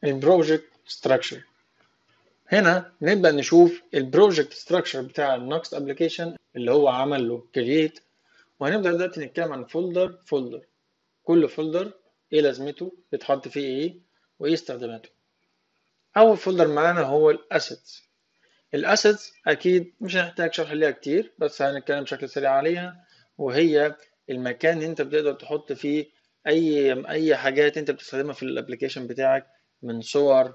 البروجكت ستراكشر هنا نبدأ نشوف البروجكت ستراكشر بتاع النكست ابلكيشن اللي هو عمل له كرييت وهنبدأ دلوقتي نتكلم عن فولدر فولدر كل فولدر ايه لازمته بيتحط فيه ايه وايه استخداماته اول فولدر معانا هو الاسيتس الاسيتس اكيد مش هنحتاج شرح ليها كتير بس هنتكلم بشكل سريع عليها وهي المكان اللي انت بتقدر تحط فيه اي اي حاجات انت بتستخدمها في الابلكيشن بتاعك من صور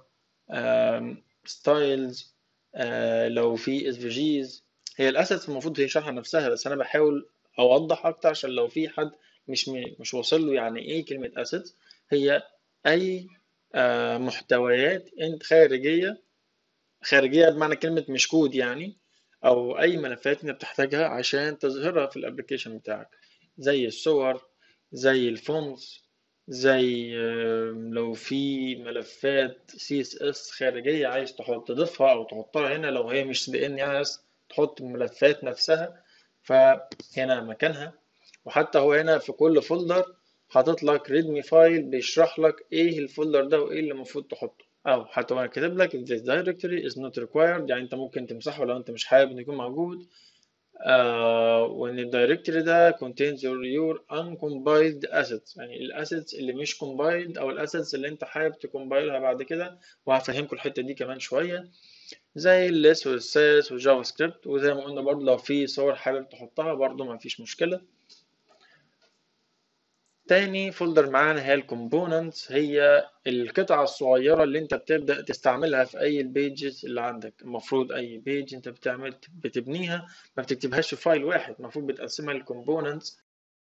ستايلز لو في اس في جيز هي الاسيتس المفروض هي شرحها نفسها بس انا بحاول اوضح اكتر عشان لو في حد مش مش واصل له يعني ايه كلمه اسيتس هي اي محتويات انت خارجيه خارجيه بمعنى كلمه مش كود يعني او اي ملفات انت بتحتاجها عشان تظهرها في الابلكيشن بتاعك زي الصور زي الفونتس زي لو في ملفات سي اس اس خارجيه عايز تحط تضيفها او تحطها هنا لو هي مش دي ان اس تحط الملفات نفسها فهنا مكانها وحتى هو هنا في كل فولدر حاطط لك ريدمي فايل بيشرح لك ايه الفولدر ده وايه اللي المفروض تحطه او حتى هو كاتب لك this directory is not required يعني انت ممكن تمسحه لو انت مش حابب انه يكون موجود آه وان الدايركتوري ده contains your, your uncompiled assets يعني الاسيتس اللي مش compiled او الاسيتس اللي انت حابب تكمبايلها بعد كده وهفهمكم الحته دي كمان شويه زي الاس والساس والجافا سكريبت وزي ما قلنا برضه لو في صور حابب تحطها برضه ما فيش مشكله تاني فولدر معانا هي الكومبوننتس هي القطع الصغيرة اللي انت بتبدأ تستعملها في اي البيجز اللي عندك المفروض اي بيج انت بتعمل بتبنيها ما بتكتبهاش في فايل واحد المفروض بتقسمها للكومبوننتس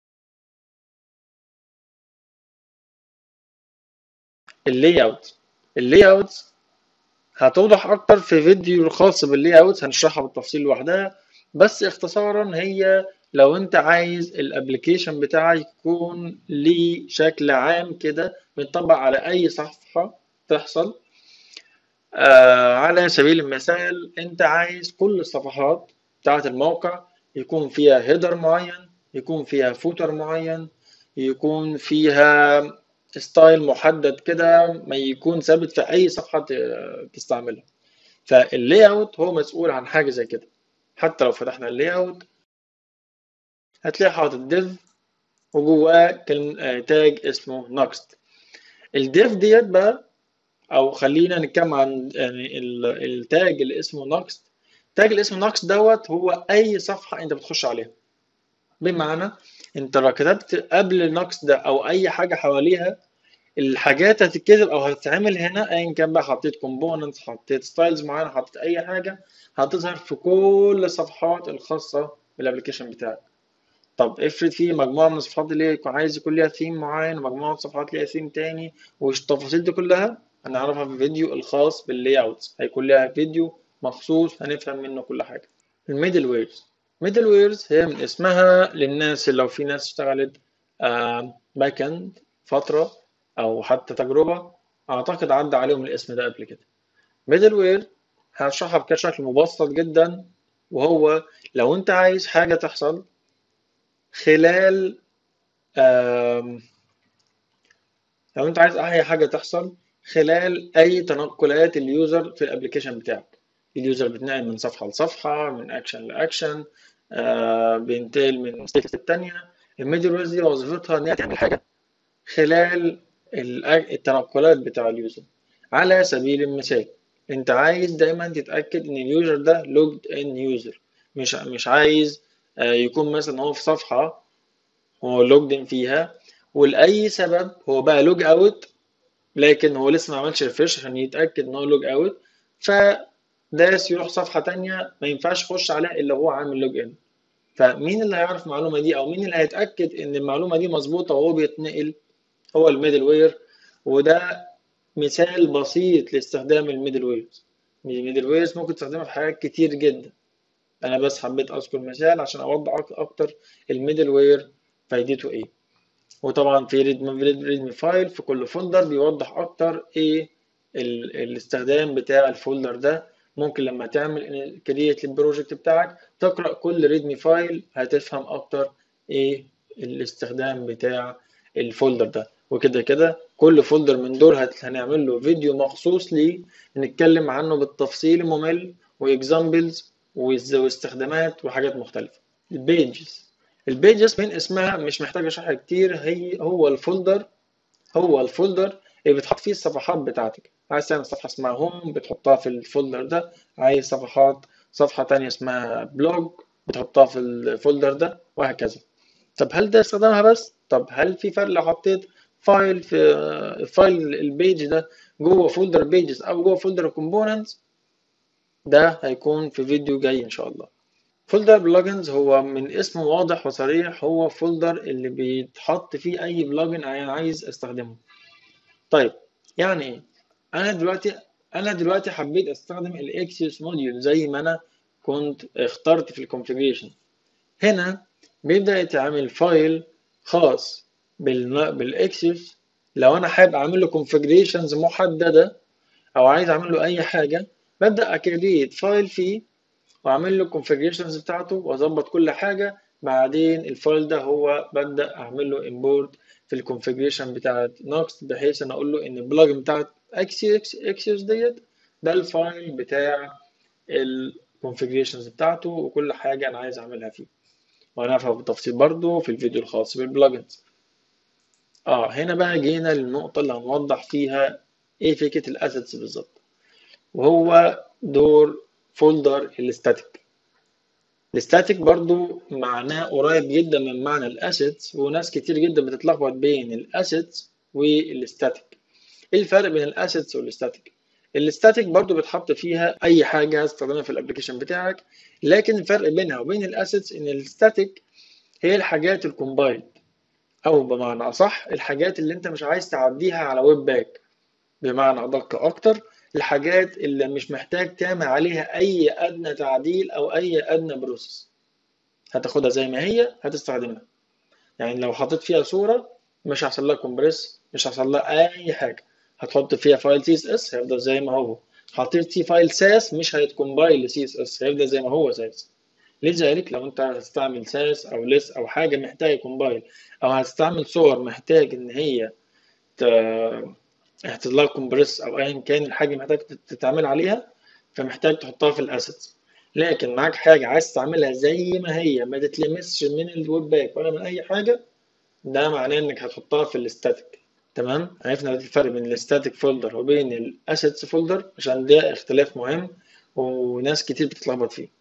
اللاي اوت اللاي اوت هتوضح اكتر في فيديو خاص باللاي اوت هنشرحها بالتفصيل لوحدها بس اختصارا هي لو انت عايز الابلكيشن بتاعك يكون ليه شكل عام كده بيطبق على اي صفحة تحصل آه على سبيل المثال انت عايز كل الصفحات بتاعة الموقع يكون فيها هيدر معين يكون فيها فوتر معين يكون فيها ستايل محدد كده ما يكون ثابت في اي صفحة تستعملها فاللاي اوت هو مسؤول عن حاجة زي كده حتى لو فتحنا اللاي اوت هتلاقي حاطط ديف وجواه كلمة تاج اسمه next الديف ديت بقى او خلينا نتكلم عن يعني التاج اللي اسمه next التاج اللي اسمه next دوت هو اي صفحة انت بتخش عليها بمعنى انت لو كتبت قبل next ده او اي حاجة حواليها الحاجات هتتكتب او هتتعمل هنا ايا كان بقى حطيت كومبوننتس حطيت ستايلز معينه حطيت اي حاجه هتظهر في كل الصفحات الخاصه بالابلكيشن بتاعك طب افرض في مجموعه من الصفحات اللي يكون عايز يكون ليها ثيم معين ومجموعه من الصفحات ليها ثيم تاني والتفاصيل دي كلها هنعرفها في الفيديو الخاص باللاي اوتس هيكون لها فيديو مخصوص هنفهم منه كل حاجه الميدل ويرز ميدل ويرز هي من اسمها للناس اللي لو في ناس اشتغلت باك اند فتره او حتى تجربه اعتقد عدى عليهم الاسم ده قبل كده ميدل وير هشرحها بشكل مبسط جدا وهو لو انت عايز حاجه تحصل خلال لو انت عايز اي حاجه تحصل خلال اي تنقلات اليوزر في الابلكيشن بتاعك اليوزر بيتنقل من صفحه لصفحه من اكشن لاكشن بينتقل من ستيت الثانيه الميدل ويرز دي وظيفتها ان هي تعمل حاجه خلال التنقلات بتاع اليوزر على سبيل المثال انت عايز دايما تتاكد ان اليوزر ده لوجد ان يوزر مش مش عايز يكون مثلا هو في صفحه هو لوجد ان فيها ولاي سبب هو بقى لوج اوت لكن هو لسه ما عملش ريفرش عشان يتاكد ان هو لوج اوت فداس يروح صفحه تانية ما ينفعش يخش عليها الا هو عامل لوج ان فمين اللي هيعرف المعلومه دي او مين اللي هيتاكد ان المعلومه دي مظبوطه وهو بيتنقل هو الميدل وير وده مثال بسيط لاستخدام الميدل ويرز الميدل ويرز ممكن تستخدمها في حاجات كتير جدا انا بس حبيت اذكر مثال عشان اوضح اكتر الميدل وير فايدته ايه وطبعا في ريدمي فايل في كل فولدر بيوضح اكتر ايه ال الاستخدام بتاع الفولدر ده ممكن لما تعمل كرييت للبروجكت بتاعك تقرا كل ريدمي فايل هتفهم اكتر ايه الاستخدام بتاع الفولدر ده وكده كده كل فولدر من دول هت- هنعمل له فيديو مخصوص ليه نتكلم عنه بالتفصيل الممل واكزامبلز واستخدامات وحاجات مختلفة البيجز البيجز من اسمها مش محتاجة شرح كتير هي هو الفولدر هو الفولدر اللي بتحط فيه الصفحات بتاعتك عايز تعمل صفحة اسمها هوم بتحطها في الفولدر ده عايز صفحات صفحة تانية اسمها بلوج بتحطها في الفولدر ده وهكذا طب هل ده استخدامها بس؟ طب هل في فرق لو حطيت فايل في فايل البيج ده جوه فولدر بيجز او جوه فولدر كومبوننتس ده هيكون في فيديو جاي ان شاء الله فولدر بلجنز هو من اسمه واضح وصريح هو فولدر اللي بيتحط فيه اي بلجن انا عايز استخدمه طيب يعني ايه انا دلوقتي انا دلوقتي حبيت استخدم الاكسيوس موديول زي ما انا كنت اخترت في الكونفيجريشن هنا بيبدأ يتعمل فايل خاص بال بالاكسيوس لو انا حابب اعمل له configurations محددة او عايز اعمل له اي حاجة ببدأ اكريت فايل فيه واعمل له configurations بتاعته واظبط كل حاجة بعدين الفايل ده هو ببدأ اعمل له import في الكونفيجريشن بتاعت نوكس بحيث ان اقول له ان البلجن بتاعت اكسيوس اكسيوس ديت ده الفايل بتاع الكونفيجريشنز بتاعته وكل حاجة انا عايز اعملها فيه وهنعرفها بالتفصيل برضو في الفيديو الخاص بالبلجنز اه هنا بقى جينا للنقطة اللي هنوضح فيها ايه فكرة الاسيتس بالظبط وهو دور فولدر الستاتيك الستاتيك برضو معناه قريب جدا من معنى الاسيتس وناس كتير جدا بتتلخبط بين الاسيتس والستاتيك ايه الفرق بين الاسيتس والستاتيك الستاتيك برضو بتحط فيها اي حاجه هتستخدمها في الابلكيشن بتاعك لكن الفرق بينها وبين الاسيتس ان الستاتيك هي الحاجات الكومبايلد او بمعنى اصح الحاجات اللي انت مش عايز تعديها على ويب باك بمعنى ادق اكتر الحاجات اللي مش محتاج تعمل عليها اي ادنى تعديل او اي ادنى بروسيس هتاخدها زي ما هي هتستخدمها يعني لو حطيت فيها صوره مش هيحصل لها كومبريس مش هيحصل لها اي حاجه هتحط فيها فايل سي اس اس هيفضل زي ما هو حطيت فيه فايل ساس مش هيتكمبايل لسي اس اس هيفضل زي ما هو ساس لذلك لو انت هتستعمل ساس او لس او حاجه محتاجه كومبايل او هتستعمل صور محتاج ان هي ت... يحصل لها كومبريس او ايا كان الحاجه محتاج تتعمل عليها فمحتاج تحطها في الاسيتس لكن معاك حاجه عايز تعملها زي ما هي ما تتلمسش من الويب باك ولا من اي حاجه ده معناه انك هتحطها في الاستاتيك تمام عرفنا الفرق بين الستاتيك فولدر وبين الاسيتس فولدر عشان ده اختلاف مهم وناس كتير بتتلخبط فيه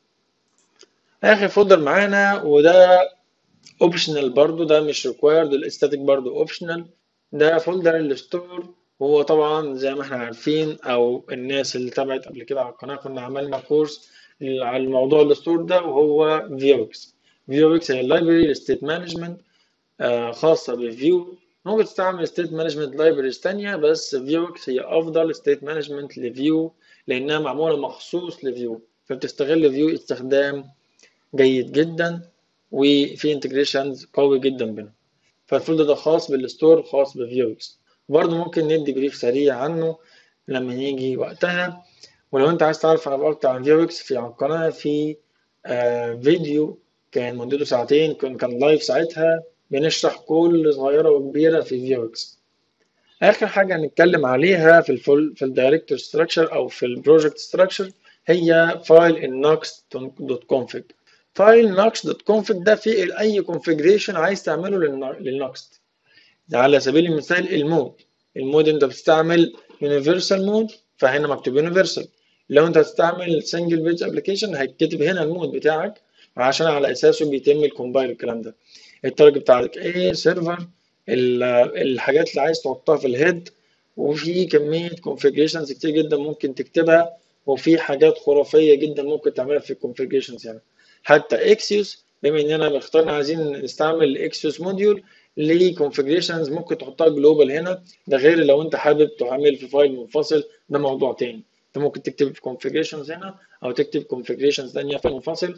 اخر فولدر معانا وده اوبشنال برضو ده مش ريكوايرد الستاتيك برضو اوبشنال ده فولدر الستور هو طبعا زي ما احنا عارفين او الناس اللي تابعت قبل كده على القناه كنا عملنا كورس على الموضوع الستور ده وهو فيوكس فيوكس هي اللايبرري ستيت مانجمنت خاصه بفيو ممكن تستعمل ستيت مانجمنت لايبريز تانية بس فيوكس هي افضل ستيت مانجمنت لفيو لانها معموله مخصوص لفيو فبتستغل فيو استخدام جيد جدا وفي انتجريشنز قوي جدا بينهم فالفولدر ده خاص بالستور خاص بفيوكس برضه ممكن ندي بريف سريع عنه لما يجي وقتها ولو انت عايز تعرف اكتر عن فيوكس في على القناه في آه فيديو كان مدته ساعتين كان كان لايف ساعتها بنشرح كل صغيره وكبيره في فيوكس اخر حاجه هنتكلم عليها في الفول في الدايركتور ستراكشر او في البروجكت ستراكشر هي فايل النوكس.config فايل نوكس.config ده فيه اي كونفيجريشن عايز تعمله للنوكس على سبيل المثال المود المود انت بتستعمل يونيفرسال مود فهنا مكتوب يونيفرسال لو انت هتستعمل سنجل بيج ابلكيشن هيتكتب هنا المود بتاعك عشان على اساسه بيتم الكومبايل الكلام ده التارجت بتاعك ايه سيرفر الحاجات اللي عايز تحطها في الهيد وفي كمية كونفيجريشنز كتير جدا ممكن تكتبها وفي حاجات خرافية جدا ممكن تعملها في الكونفيجريشنز يعني حتى اكسيوس بما اننا اخترنا عايزين نستعمل الاكسيوس موديول ليه كونفيجريشنز ممكن تحطها جلوبال هنا ده غير لو انت حابب تعمل في فايل منفصل ده موضوع تاني انت ممكن تكتب كونفيجريشنز هنا او تكتب كونفيجريشنز تانية في منفصل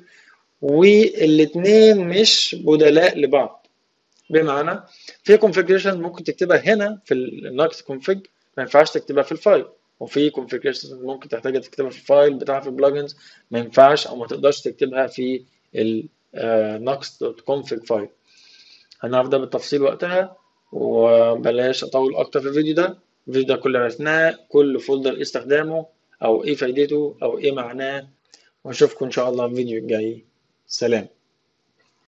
والاثنين مش بدلاء لبعض بمعنى في كونفيجريشن ممكن تكتبها هنا في الناكس كونفيج ما ينفعش تكتبها في الفايل وفي كونفيجريشن ممكن تحتاج تكتبها في الفايل بتاعها في البلجنز ما ينفعش او ما تقدرش تكتبها في الناكس دوت config فايل هنعرف ده بالتفصيل وقتها وبلاش اطول اكتر في الفيديو ده الفيديو ده كله عرفناه كل فولدر إيه استخدامه او ايه فايدته او ايه معناه واشوفكم ان شاء الله في الفيديو الجاي سلام